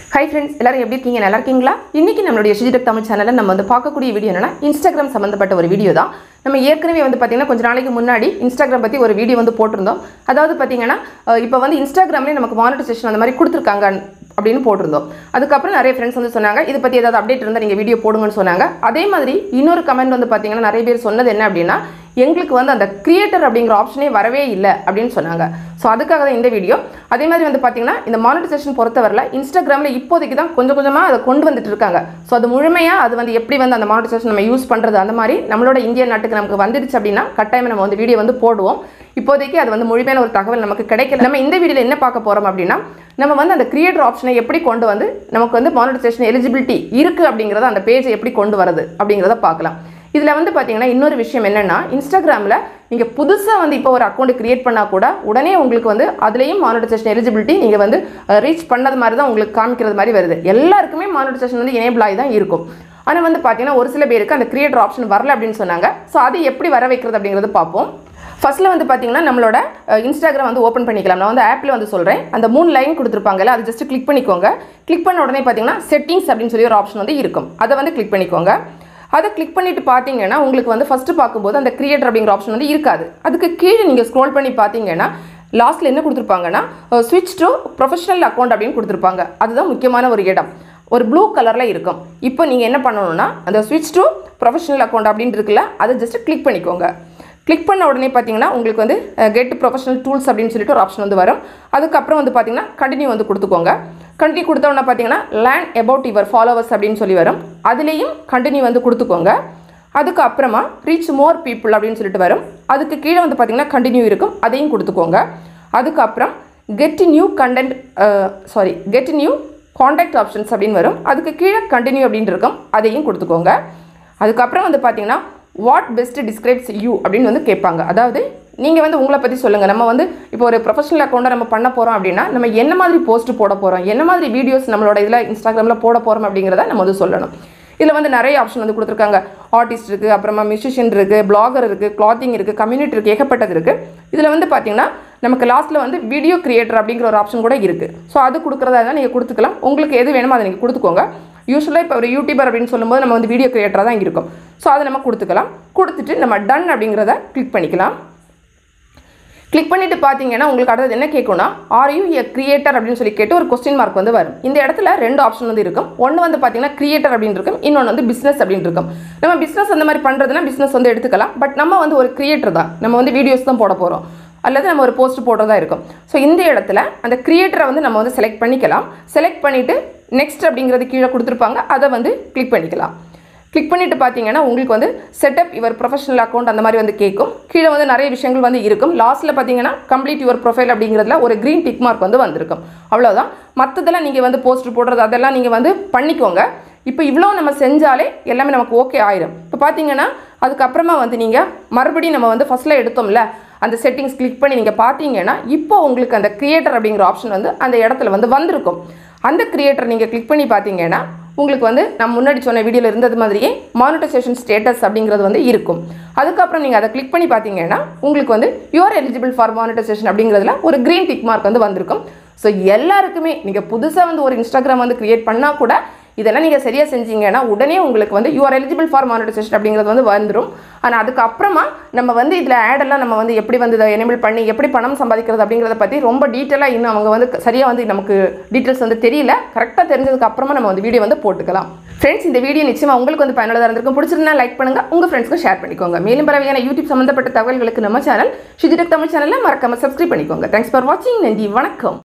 hi friends எல்லாரும் எப்படி இருக்கீங்க நல்லா இருக்கீங்களா இன்னைக்கு நம்மளுடைய ஷிஜிடக் தமிழ் சேனலில் நம்ம வந்து பார்க்கக்கூடிய வீடியோ என்னன்னா இன்ஸ்டாகிராம் சம்மந்தப்பட்ட ஒரு வீடியோ தான் நம்ம ஏற்கனவே வந்து பார்த்தீங்கன்னா கொஞ்ச நாளைக்கு முன்னாடி இன்ஸ்டாகிராம் பற்றி ஒரு வீடியோ வந்து போட்டிருந்தோம் அதாவது பார்த்தீங்கன்னா அஹ் இப்போ வந்து இன்ஸ்டாகிராம்லேயே நமக்கு மானிட்டைசேஷன் அந்த மாதிரி கொடுத்துருக்காங்க அப்படின்னு போட்டிருந்தோம் அதுக்கப்புறம் நிறைய ஃப்ரெண்ட்ஸ் வந்து சொன்னாங்க இதை பற்றி ஏதாவது அப்டேட் இருந்தால் நீங்கள் வீடியோ போடுங்கன்னு சொன்னாங்க அதே மாதிரி இன்னொரு கமெண்ட் வந்து பார்த்தீங்கன்னா நிறைய பேர் சொன்னது என்ன அப்படின்னா எங்களுக்கு வந்து அந்த கிரியேட்டர் அப்படிங்கிற ஆப்ஷனே வரவே இல்லை அப்படின்னு சொன்னாங்க ஸோ அதுக்காக தான் இந்த வீடியோ அதே மாதிரி வந்து பார்த்தீங்கன்னா இந்த மானிட்டைசேஷன் பொறுத்தவரையில் இன்ஸ்டாகிராமில் இப்போதைக்கு தான் கொஞ்சம் கொஞ்சமாக அதை கொண்டு வந்துட்டு இருக்காங்க ஸோ அது முழுமையாக அது வந்து எப்படி வந்து அந்த மானிட்டைசேஷன் நம்ம யூஸ் பண்ணுறது அந்த மாதிரி நம்மளோட இந்திய நாட்டுக்கு நமக்கு வந்துடுச்சு அப்படின்னா கட்டாயம் நம்ம வந்து வீடியோ வந்து போடுவோம் இப்போதைக்கு அது வந்து முழுமையான ஒரு தகவல் நமக்கு கிடைக்கல நம்ம இந்த வீடியோவில் என்ன பார்க்க போகிறோம் அப்படின்னா நம்ம வந்து அந்த கிரியேட்டர் ஆப்ஷனை எப்படி கொண்டு வந்து நமக்கு வந்து மானிட்டைசேஷன் எலிஜிபிலிட்டி இருக்குது அப்படிங்கிறத அந்த பேஜை எப்படி கொண்டு வரது அப்படிங்கிறத பார்க்கலாம் இதில் வந்து பார்த்தீங்கன்னா இன்னொரு விஷயம் என்னென்னா இன்ஸ்டாகிராமில் நீங்கள் புதுசாக வந்து இப்போ ஒரு அக்கௌண்ட் கிரியேட் பண்ணால் கூட உடனே உங்களுக்கு வந்து அதுலேயும் மானிட்டைசேஷன் எலிஜிபிலிட்டி நீங்கள் வந்து ரீச் பண்ணது மாதிரி தான் உங்களுக்கு காமிக்கிறது மாதிரி வருது எல்லாருக்குமே மானிட்டைசேஷன் வந்து எனேபிள் ஆகி தான் இருக்கும் ஆனால் வந்து பார்த்தீங்கன்னா ஒரு சில பேருக்கு அந்த கிரியேட்டர் ஆப்ஷன் வரல அப்படின்னு சொன்னாங்க ஸோ அதை எப்படி வர வைக்கிறது அப்படிங்கிறது பார்ப்போம் ஃபர்ஸ்ட்டில் வந்து பார்த்தீங்கன்னா நம்மளோட இன்ஸ்டாகிராம் வந்து ஓப்பன் பண்ணிக்கலாம் நான் வந்து ஆப்பில் வந்து சொல்கிறேன் அந்த மூணு லைன் கொடுத்துருப்பாங்கல்ல அதை ஜஸ்ட் கிளிக் பண்ணிக்கோங்க கிளிக் பண்ண உடனே பார்த்தீங்கன்னா செட்டிங்ஸ் அப்படின்னு சொல்லி ஒரு ஆப்ஷன் வந்து இருக்கும் அதை வந்து கிளிக் பண்ணிக்கோங்க அதை கிளிக் பண்ணிட்டு பார்த்தீங்கன்னா உங்களுக்கு வந்து ஃபஸ்ட்டு பார்க்கும்போது அந்த கிரியேட்டர் அப்படிங்கிற ஆப்ஷன் வந்து இருக்காது அதுக்கு கீழே நீங்கள் ஸ்க்ரோல் பண்ணி பார்த்தீங்கன்னா லாஸ்ட்டில் என்ன கொடுத்துருப்பாங்கன்னா ஸ்விட்ச் டு ப்ரொஃபஷனல் அக்கௌண்ட் அப்படின்னு கொடுத்துருப்பாங்க அதுதான் முக்கியமான ஒரு இடம் ஒரு ப்ளூ கலரில் இருக்கும் இப்போ நீங்கள் என்ன பண்ணணும்னா அந்த ஸ்விட்ச் டு ப்ரொஃபஷனல் அக்கௌண்ட் அப்படின்னு இருக்குல்ல அதை ஜஸ்ட் கிளிக் பண்ணிக்கோங்க கிளிக் பண்ண உடனே பார்த்தீங்கன்னா உங்களுக்கு வந்து கெட் ப்ரொஃபஷனல் டூல்ஸ் அப்படின்னு சொல்லிட்டு ஒரு ஆப்ஷன் வந்து வரும் அதுக்கப்புறம் வந்து பார்த்தீங்கன்னா கண்டினியூ வந்து கொடுத்துக்கோங்க கண்டினியூ கொடுத்த உடனே பார்த்தீங்கன்னா லேண்ட் அபவுட் யுவர் ஃபாலோவர்ஸ் அப்படின்னு சொல்லி வரும் அதுலேயும் கண்டினியூ வந்து கொடுத்துக்கோங்க அதுக்கு அப்புறமா ரீச் மோர் பீப்புள் அப்படின்னு சொல்லிட்டு வரும் அதுக்கு கீழே வந்து பார்த்தீங்கன்னா கண்டினியூ இருக்கும் அதையும் கொடுத்துக்கோங்க அதுக்கப்புறம் get new content sorry get new contact options அப்படின்னு வரும் அதுக்கு கீழே கண்டினியூ அப்படின்னு இருக்கும் அதையும் கொடுத்துக்கோங்க அதுக்கப்புறம் வந்து பார்த்தீங்கன்னா வாட் பெஸ்ட் டிஸ்கிரைப்ஸ் யூ அப்படின்னு வந்து கேட்பாங்க அதாவது நீங்கள் வந்து உங்களை பற்றி சொல்லுங்கள் நம்ம வந்து இப்போ ஒரு ப்ரொஃபஷனல் அக்கௌண்ட்டை நம்ம பண்ண போகிறோம் அப்படின்னா நம்ம என்ன மாதிரி போஸ்ட் போட போகிறோம் என்ன மாதிரி வீடியோஸ் நம்மளோட இதில் இன்ஸ்டாகிராமில் போட போகிறோம் அப்படிங்கிறத நம்ம வந்து சொல்லணும் இதில் வந்து நிறைய ஆப்ஷன் வந்து கொடுத்துருக்காங்க ஆர்டிஸ்ட் இருக்குது அப்புறமா மியூசிஷியன் இருக்குது பிளாகர் இருக்குது கிளாத்திங் இருக்குது கம்யூனிட்டி இருக்குது ஏகப்பட்டது இருக்குது இதில் வந்து பார்த்தீங்கன்னா நமக்கு லாஸ்ட்டில் வந்து வீடியோ கிரியேட்டர் அப்படிங்கிற ஒரு ஆப்ஷன் கூட இருக்குது ஸோ அது கொடுக்குறதா இருந்தால் நீங்கள் கொடுத்துக்கலாம் உங்களுக்கு எது வேணுமோ அதை நீங்கள் கொடுத்துக்கோங்க யூஸ்வலாக இப்போ ஒரு யூடியூபர் அப்படின்னு சொல்லும்போது நம்ம வந்து வீடியோ கிரியேட்டராக தான் இருக்கும் ஸோ அதை நம்ம கொடுத்துக்கலாம் கொடுத்துட்டு நம்ம டன் அப்படிங்கிறத கிளிக் பண்ணிக்கலாம் கிளிக் பண்ணிட்டு பார்த்தீங்கன்னா உங்களுக்கு அடுத்தது என்ன கேட்கும்னா ஆர் யூ எ கிரியேட்டர் அப்படின்னு சொல்லி கேட்டு ஒரு கொஸ்டின் மார்க் வந்து வரும் இந்த இடத்துல ரெண்டு ஆப்ஷன் வந்து இருக்கும் ஒன்று வந்து பார்த்தீங்கன்னா கிரியேட்டர் அப்படின்னு இருக்கும் இன்னொன்று வந்து பிஸ்னஸ் அப்படின்னு இருக்கும் நம்ம பிஸ்னஸ் அந்த மாதிரி பண்ணுறதுனா பிஸ்னஸ் வந்து எடுத்துக்கலாம் பட் நம்ம வந்து ஒரு கிரியேட்டர் தான் நம்ம வந்து வீடியோஸ் தான் போட போகிறோம் அல்லது நம்ம ஒரு போஸ்ட் போடுறதா இருக்கும் ஸோ இந்த இடத்துல அந்த கிரியேட்டரை வந்து நம்ம வந்து செலக்ட் பண்ணிக்கலாம் செலக்ட் பண்ணிவிட்டு நெக்ஸ்ட் அப்படிங்கிறது கீழே கொடுத்துருப்பாங்க அதை வந்து கிளிக் பண்ணிக்கலாம் கிளிக் பண்ணிட்டு பார்த்தீங்கன்னா உங்களுக்கு வந்து செட்டப் யுவர் ப்ரொஃபஷனல் அக்கௌண்ட் அந்த மாதிரி வந்து கேட்கும் கீழே வந்து நிறைய விஷயங்கள் வந்து இருக்கும் லாஸ்ட்டில் பார்த்தீங்கன்னா கம்ப்ளீட் யுவர் ப்ரொஃபைல் அப்படிங்கிறதுல ஒரு க்ரீன் டிக் மார்க் வந்து வந்திருக்கும் அவ்வளோதான் மற்றதெல்லாம் நீங்கள் வந்து போஸ்ட் போடுறது அதெல்லாம் நீங்கள் வந்து பண்ணிக்கோங்க இப்போ இவ்வளோ நம்ம செஞ்சாலே எல்லாமே நமக்கு ஓகே ஆயிரும் இப்போ பார்த்தீங்கன்னா அதுக்கப்புறமா வந்து நீங்கள் மறுபடியும் நம்ம வந்து ஃபஸ்ட்டில் எடுத்தோம்ல அந்த செட்டிங்ஸ் கிளிக் பண்ணி நீங்கள் பார்த்தீங்கன்னா இப்போ உங்களுக்கு அந்த கிரியேட்டர் அப்படிங்கிற ஆப்ஷன் வந்து அந்த இடத்துல வந்து வந்திருக்கும் அந்த கிரியேட்டர் நீங்கள் கிளிக் பண்ணி பார்த்தீங்கன்னா உங்களுக்கு வந்து நான் முன்னாடி சொன்ன வீடியோவில் இருந்தது மாதிரியே மானிட்டைசேஷன் ஸ்டேட்டஸ் அப்படிங்கிறது வந்து இருக்கும் அதுக்கப்புறம் நீங்கள் அதை கிளிக் பண்ணி பார்த்தீங்கன்னா உங்களுக்கு வந்து யூஆர் எலிஜிபிள் ஃபார் மானிட்டைசேஷன் அப்படிங்கிறதுல ஒரு க்ரீன் டிக் மார்க் வந்து வந்திருக்கும் ஸோ எல்லாருக்குமே நீங்கள் புதுசாக வந்து ஒரு இன்ஸ்டாகிராம் வந்து க்ரியேட் பண்ணால் கூட இதெல்லாம் நீங்கள் சரியாக செஞ்சீங்கன்னா உடனே உங்களுக்கு வந்து யூஆர் எலிஜிபிள் ஃபார் மானிட்டைசேஷன் அப்படிங்கிறது வந்து வந்துடும் ஆனால் அதுக்கப்புறமா நம்ம வந்து இதில் ஆடெல்லாம் நம்ம வந்து எப்படி வந்து இதை எனேபிள் பண்ணி எப்படி பணம் சம்பாதிக்கிறது அப்படிங்கிறத பற்றி ரொம்ப டீட்டெயிலாக இன்னும் அவங்க வந்து சரியாக வந்து நமக்கு டீட்டெயில்ஸ் வந்து தெரியல கரெக்டாக தெரிஞ்சதுக்கு அப்புறமா நம்ம வந்து வீடியோ வந்து போட்டுக்கலாம் ஃப்ரெண்ட்ஸ் இந்த வீடியோ நிச்சயமாக உங்களுக்கு வந்து பயனுள்ளதாக இருந்திருக்கும் பிடிச்சிருந்தா லைக் பண்ணுங்கள் உங்கள் ஃப்ரெண்ட்ஸ்க்கு ஷேர் பண்ணிக்கோங்க மேலும் பரவையான யூடியூப் சம்மந்தப்பட்ட தகவல்களுக்கு நம்ம சேனல் ஷிஜிடக் தமிழ் சேனலில் மறக்காமல் சப்ஸ்கிரைப் பண்ணிக்கோங்க தேங்க்ஸ் ஃபார் வாட்சிங் நன்றி வணக்கம்